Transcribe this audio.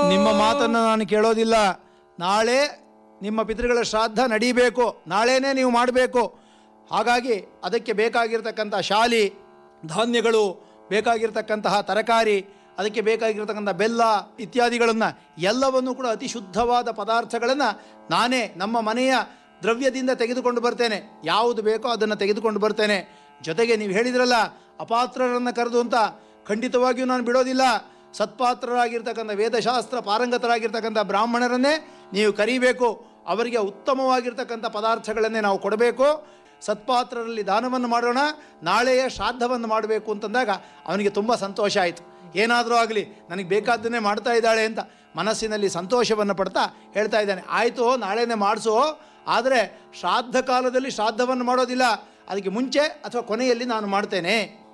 ನಿಮ್ಮ ಮಾತನ್ನು ನಾನು ಕೇಳೋದಿಲ್ಲ ನಾಳೆ ನಿಮ್ಮ ಪಿತೃಗಳ ಶ್ರಾದ್ದ ನಡೀಬೇಕು ನಾಳೆನೇ ನೀವು ಮಾಡಬೇಕು ಹಾಗಾಗಿ ಅದಕ್ಕೆ ಬೇಕಾಗಿರ್ತಕ್ಕಂಥ ಶಾಲಿ ಧಾನ್ಯಗಳು ಬೇಕಾಗಿರ್ತಕ್ಕಂತಹ ತರಕಾರಿ ಅದಕ್ಕೆ ಬೇಕಾಗಿರ್ತಕ್ಕಂಥ ಬೆಲ್ಲ ಇತ್ಯಾದಿಗಳನ್ನು ಎಲ್ಲವನ್ನು ಕೂಡ ಅತಿ ಶುದ್ಧವಾದ ಪದಾರ್ಥಗಳನ್ನು ನಾನೇ ನಮ್ಮ ಮನೆಯ ದ್ರವ್ಯದಿಂದ ತೆಗೆದುಕೊಂಡು ಬರ್ತೇನೆ ಯಾವುದು ಬೇಕೋ ಅದನ್ನು ತೆಗೆದುಕೊಂಡು ಬರ್ತೇನೆ ಜೊತೆಗೆ ನೀವು ಹೇಳಿದ್ರಲ್ಲ ಅಪಾತ್ರರನ್ನು ಕರೆದು ಅಂತ ಖಂಡಿತವಾಗಿಯೂ ನಾನು ಬಿಡೋದಿಲ್ಲ ಸತ್ಪಾತ್ರರಾಗಿರ್ತಕ್ಕಂಥ ವೇದಶಾಸ್ತ್ರ ಪಾರಂಗತರಾಗಿರ್ತಕ್ಕಂಥ ಬ್ರಾಹ್ಮಣರನ್ನೇ ನೀವು ಕರೀಬೇಕು ಅವರಿಗೆ ಉತ್ತಮವಾಗಿರ್ತಕ್ಕಂಥ ಪದಾರ್ಥಗಳನ್ನೇ ನಾವು ಕೊಡಬೇಕು ಸತ್ಪಾತ್ರರಲ್ಲಿ ದಾನವನ್ನು ಮಾಡೋಣ ನಾಳೆಯ ಶ್ರಾದ್ದವನ್ನು ಮಾಡಬೇಕು ಅಂತಂದಾಗ ಅವನಿಗೆ ತುಂಬ ಸಂತೋಷ ಆಯಿತು ಏನಾದರೂ ಆಗಲಿ ನನಗೆ ಬೇಕಾದ್ದನ್ನೇ ಮಾಡ್ತಾ ಇದ್ದಾಳೆ ಅಂತ ಮನಸ್ಸಿನಲ್ಲಿ ಸಂತೋಷವನ್ನು ಪಡ್ತಾ ಹೇಳ್ತಾ ಇದ್ದಾನೆ ಆಯಿತು ನಾಳೆನೇ ಮಾಡಿಸು ಆದರೆ ಶ್ರಾದ್ದ ಕಾಲದಲ್ಲಿ ಶ್ರಾದ್ದವನ್ನು ಮಾಡೋದಿಲ್ಲ ಅದಕ್ಕೆ ಮುಂಚೆ ಅಥವಾ ಕೊನೆಯಲ್ಲಿ ನಾನು ಮಾಡ್ತೇನೆ